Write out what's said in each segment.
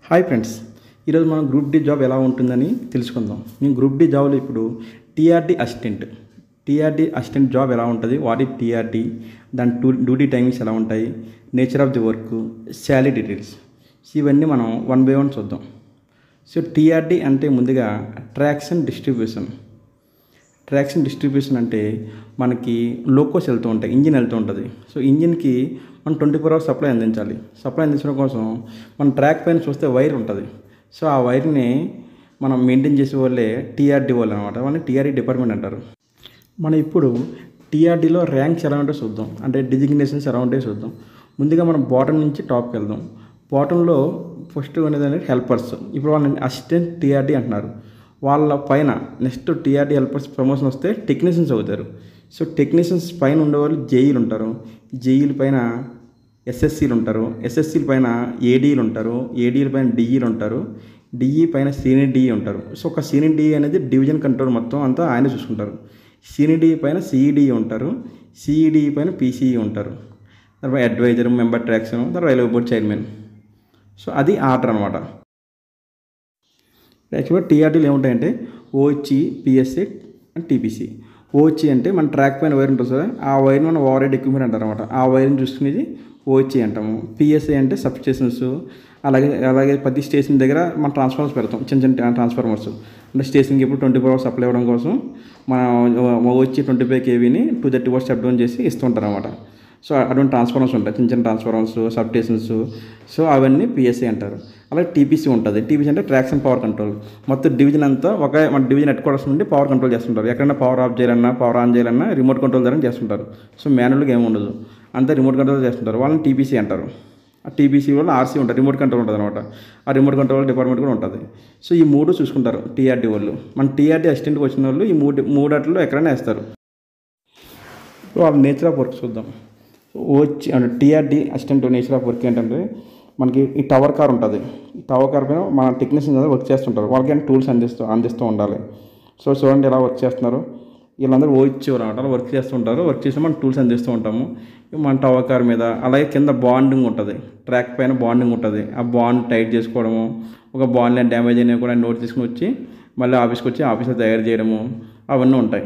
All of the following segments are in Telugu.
హాయ్ ఫ్రెండ్స్ ఈరోజు మనం గ్రూప్ డి జాబ్ ఎలా ఉంటుందని తెలుసుకుందాం మేము గ్రూప్ డి జాబ్లో ఇప్పుడు TRD assistant TRD assistant job ఎలా ఉంటుంది వాట్ ఈ టీఆర్డి దాని టూ డ్యూటీ టైమింగ్స్ ఎలా ఉంటాయి nature of the work salary details ఇవన్నీ మనం వన్ బై వన్ చూద్దాం సో టీఆర్డి అంటే ముందుగా ట్రాక్షన్ డిస్ట్రిబ్యూషన్ ట్రాక్షన్ డిస్ట్రిబ్యూషన్ అంటే మనకి లోకోస్ వెళ్తూ ఉంటాయి ఇంజిన్ వెళ్తూ ఉంటుంది సో ఇంజిన్కి మనం ట్వంటీ ఫోర్ అవర్స్ సప్లై అందించాలి సప్లై అందించడం కోసం మన ట్రాక్ పైన చూస్తే వైర్ ఉంటుంది సో ఆ వైర్ని మనం మెయింటైన్ చేసే వాళ్ళే టీఆర్డీ వాళ్ళు అనమాట వాళ్ళని టీఆర్డీ డిపార్ట్మెంట్ అంటారు మనం ఇప్పుడు టీఆర్డీలో ర్యాంక్స్ ఎలా ఉంటే చూద్దాం అంటే డిజిగ్నేషన్స్ ఎలా ఉంటే చూద్దాం ముందుగా మనం బాటమ్ నుంచి టాప్కి వెళ్దాం బాటంలో ఫస్ట్ అనేది అనేది హెల్పర్స్ ఇప్పుడు వాళ్ళని అసిస్టెంట్ టీఆర్డీ అంటున్నారు వాళ్ళ పైన నెక్స్ట్ టీఆర్డీ హెల్పర్స్ ప్రమోషన్ వస్తే టెక్నీషియన్స్ అవుతారు సో టెక్నీషియన్స్ పైన ఉండేవాళ్ళు జేఈలు ఉంటారు జేఈల పైన ఎస్ఎస్సీలు ఉంటారు ఎస్ఎస్సీల పైన ఏడీలు ఉంటారు ఏడీల పైన డిఈలు ఉంటారు డిఈ పైన సీనియర్ డిఈ ఉంటారు సో ఒక సీనియర్ డిఈ అనేది డివిజన్ కంట్రోల్ మొత్తం అంతా ఆయన చూసుకుంటారు సీనియర్ డిఈ పైన సిఈడిఈ ఉంటారు సిఈడిఈ పైన పీసీఈ ఉంటారు తర్వాత అడ్వైజర్ మెంబర్ ట్రాక్షన్ తర్వాత రైల్వే బోర్డ్ చైర్మన్ సో అది ఆర్డర్ అనమాట యాక్చువల్గా టీఆర్డీలు ఏముంటాయంటే OHE PSC and TPC OHE అంటే మన ట్రాక్ పైన వైర్ ఉంటుంది సార్ ఆ వైర్ని మనం ఓవర్ హెడ్ ఎక్విప్మెంట్ అంటారు అనమాట ఆ వైర్ని చూసుకునేది ఓహెచ్ఈ అంటాము పిఎస్ఐ అంటే సబ్ స్టేషన్స్ అలాగే అలాగే ప్రతి స్టేషన్ దగ్గర మన ట్రాన్స్ఫార్మర్స్ పెడతాం చిన్న చిన్న ట్రాన్స్ఫార్మర్స్ అంటే స్టేషన్కి ఇప్పుడు ట్వంటీ ఫోర్ అవర్స్ సప్లై ఇవ్వడం కోసం మన ఓహెచ్ఈ ట్వంటీ ఫైవ్ కేవీని two thirty hours up down చేసి ఇస్తుంటారు అనమాట సో అటువంటి ట్రాన్స్ఫార్మర్స్ ఉంటాయి చిన్న చిన్న ట్రాన్స్ఫార్మర్స్ సబ్ స్టేషన్స్ సో అవన్నీ పిఎస్సీ అంటారు అలాగే టీపీసీ ఉంటుంది టీపీసీ అంటే ట్రాక్షన్ పవర్ కంట్రోల్ మొత్తం డివిజన్ అంతా ఒక మన డివిజన్ హెడ్ క్వార్టర్స్ నుండి పవర్ కంట్రోల్ చేస్తుంటారు ఎక్కడైనా పవర్ ఆఫ్ చేయాలన్నా పవర్ ఆన్ చేయాలన్నా రిమోట్ కంట్రోల్ ద్వారా చేస్తుంటారు సో మాన్యువల్గా ఏమి ఉండదు అంతా రిమోట్ కంట్రోల్ చేస్తుంటారు వాళ్ళని టీపీసీ అంటారు ఆ టీపీసీ వల్ల ఆర్సీ ఉంటుంది రిమోట్ కంట్రోల్ ఉంటుంది అనమాట ఆ రిమోట్ కంట్రోల్ డిపార్ట్మెంట్ కూడా ఉంటుంది సో ఈ మూడు చూసుకుంటారు టీఆర్డీ వాళ్ళు మన టీఆర్డీ అసిస్టెంట్కి వచ్చిన వాళ్ళు ఈ మూడు మూడట్లో ఎక్కడైనా వేస్తారు వాళ్ళ నేచర్ ఆఫ్ వర్క్ చూద్దాం వచ్చి అంటే TRD assistant nature of work ఏంటంటే మనకి ఈ టవర్ కార్ ఉంటుంది ఈ టవర్ కార్ పైన మన టెక్నీషియన్స్ అనేది వర్క్ చేస్తుంటారు వాళ్ళకి టూల్స్ అందిస్తూ అందిస్తూ ఉండాలి సో చూడండి ఎలా వర్క్ చేస్తున్నారు వీళ్ళందరూ ఓచ్చేవారు అనమాట అలా వర్క్ చేస్తుంటారు వర్క్ చేసి మనం టూల్స్ అందిస్తూ ఉంటాము మన టవర్ కార్ మీద అలాగే కింద బాండింగ్ ఉంటుంది ట్రాక్ పైన బాండింగ్ ఉంటుంది ఆ బాండ్ టైట్ చేసుకోవడము ఒక బాండ్ డ్యామేజ్ అయినా కూడా నోట్ తీసుకుని వచ్చి మళ్ళీ ఆఫీస్కి వచ్చి ఆఫీస్లో తయారు చేయడము అవన్నీ ఉంటాయి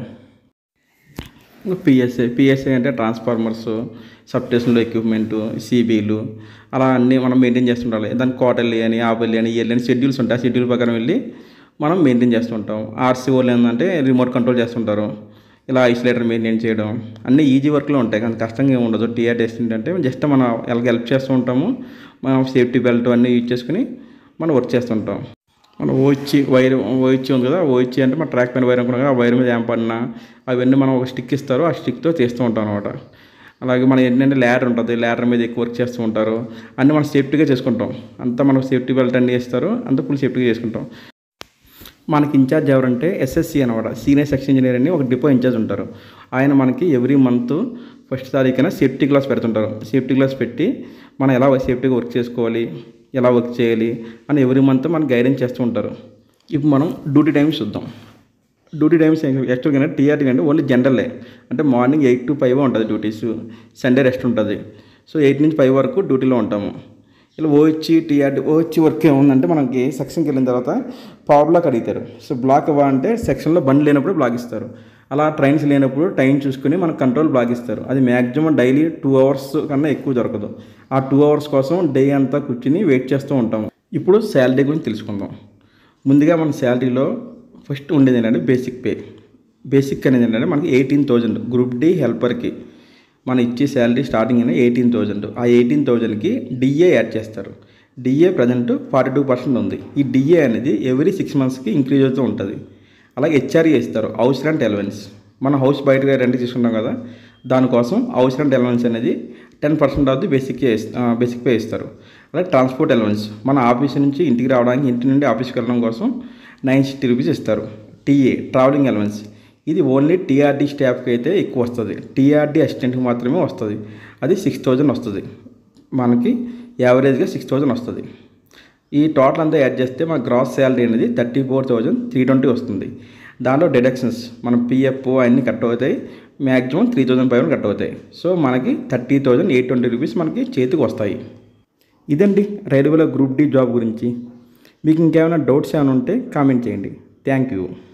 పిఎస్ఏ పిఎస్ఏ అంటే ట్రాన్స్ఫార్మర్స్ సబ్స్టేషన్లో ఎక్విప్మెంట్ సిబీలు అలా అన్నీ మనం మెయింటైన్ చేస్తుండాలి దానికి క్వార్టర్లీ అని ఆపర్లీ అని ఇయర్లీ అని షెడ్యూల్స్ ఉంటాయి ఆ షెడ్యూల్ ప్రకారం వెళ్ళి మనం మెయింటైన్ చేస్తుంటాం ఆర్సీఓలు ఏంటంటే రిమోట్ కంట్రోల్ చేస్తుంటారు ఇలా ఐసోలేటర్ మెయింటైన్ చేయడం అన్నీ ఈజీ వర్క్లో ఉంటాయి కానీ కష్టంగా ఏమి ఉండదు టీఆర్ టెస్ట్ అంటే జస్ట్ మనం వాళ్ళకి హెల్ప్ చేస్తూ ఉంటాము మనం సేఫ్టీ బెల్ట్ అన్నీ యూజ్ చేసుకుని మనం వర్క్ చేస్తుంటాం మనం ఓచ్చి వైర్ ఓచ్చి ఉంది కదా ఓచ్చి అంటే మన ట్రాక్ పైన వైర్ అనుకున్నాం కదా ఆ వైర్ మీద ఏం పడినా అవన్నీ మనం ఒక స్టిక్ ఇస్తారు ఆ స్టిక్తో తీస్తూ ఉంటాం అనమాట అలాగే మనం ఏంటంటే ల్యాడర్ ఉంటుంది ల్యాడర్ మీద ఎక్కువ వర్క్ చేస్తూ ఉంటారు అన్నీ మనం సేఫ్టీగా చేసుకుంటాం అంతా మనం సేఫ్టీ బెల్ట్ అన్నీ ఇస్తారు అంతా ఫుల్ సేఫ్టీగా చేసుకుంటాం మనకి ఇన్ఛార్జ్ ఎవరంటే ఎస్ఎస్సి అనమాట సీనియర్ సెక్షన్ ఇంజనీర్ అని ఒక డిపో ఇన్ఛార్జ్ ఉంటారు ఆయన మనకి ఎవ్రీ మంత్ ఫస్ట్ తారీఖున సేఫ్టీ క్లాస్ పెడుతుంటారు సేఫ్టీ క్లాస్ పెట్టి మనం ఎలా సేఫ్టీగా వర్క్ చేసుకోవాలి ఎలా వర్క్ చేయాలి అని ఎవ్రీ మంత్ మనకు గైడెన్స్ చేస్తూ ఉంటారు ఇప్పుడు మనం డ్యూటీ టైమ్స్ చూద్దాం డ్యూటీ టైమ్స్ యాక్చువల్గా టీఆర్టీ అంటే ఓన్లీ జనరలే అంటే మార్నింగ్ ఎయిట్ టు ఫైవ్ ఉంటుంది డ్యూటీస్ సండే రెస్ట్ ఉంటుంది సో ఎయిట్ నుంచి ఫైవ్ వరకు డ్యూటీలో ఉంటాము ఇలా ఓహెచ్చి టీఆర్డీ ఓహెచ్చి వర్క్ ఏముందంటే మనకి సెక్షన్కి వెళ్ళిన తర్వాత పవర్ బ్లాక్ అడుగుతారు సో బ్లాక్ ఇవ్వాలంటే సెక్షన్లో బండి లేనప్పుడు బ్లాక్ ఇస్తారు అలా ట్రైన్స్ లేనప్పుడు టైం చూసుకుని మనకు కంట్రోల్ బ్లాక్ ఇస్తారు అది మ్యాక్సిమం డైలీ టూ అవర్స్ కన్నా ఎక్కువ దొరకదు ఆ టూ అవర్స్ కోసం డే అంతా కూర్చుని వెయిట్ చేస్తూ ఉంటాము ఇప్పుడు శాలరీ గురించి తెలుసుకుందాం ముందుగా మన శాలరీలో ఫస్ట్ ఉండేది ఏంటంటే బేసిక్ పే బేసిక్ అనేది ఏంటంటే మనకి ఎయిటీన్ థౌజండ్ గ్రూప్ డి హెల్పర్కి మనం ఇచ్చే శాలరీ స్టార్టింగ్ అనేది ఎయిటీన్ థౌజండ్ ఆ ఎయిటీన్ థౌజండ్కి డిఏ యాడ్ చేస్తారు DA present forty two percent ఉంది ఈ డిఏ అనేది ఎవ్రీ సిక్స్ మంత్స్కి ఇంక్రీజ్ అవుతూ ఉంటుంది అలాగే హెచ్ఆర్ఏ ఇస్తారు హౌస్ రెంట్ ఎలవెన్స్ మన హౌస్ బయటగా రెంట్ తీసుకుంటాం కదా దానికోసం హౌస్ రెంట్ ఎలవెన్స్ అనేది ten percent of the basic basic pay ఇస్తారు అలాగే ట్రాన్స్పోర్ట్ ఎలవెన్స్ మన ఆఫీస్ నుంచి ఇంటికి రావడానికి ఇంటి నుండి ఆఫీస్కి వెళ్ళడం కోసం నైన్ సిక్స్టీ రూపీస్ ఇస్తారు టీఏ ట్రావెలింగ్ ఎలవెన్స్ ఇది ఓన్లీ టీఆర్డీ స్టాఫ్కి అయితే ఎక్కువ వస్తుంది టీఆర్డీ అసిస్టెంట్కి మాత్రమే వస్తుంది అది సిక్స్ థౌజండ్ వస్తుంది మనకి యావరేజ్గా సిక్స్ థౌజండ్ వస్తుంది ఈ టోటల్ అంతా యాడ్ చేస్తే మన గ్రాస్ శాలరీ అనేది thirty four thousand three twenty వస్తుంది దాంట్లో డిడక్షన్స్ మన పిఎఫ్ అన్నీ కట్ అవుతాయి maximum three thousand five hundred cut అవుతాయి సో మనకి thirty thousand eight twenty rupees మనకి చేతికి వస్తాయి ఇదండి రైల్వేలో గ్రూప్ డి జాబ్ గురించి మీకు ఇంకేమైనా డౌట్స్ ఏమైనా ఉంటే కామెంట్ చేయండి థ్యాంక్ యూ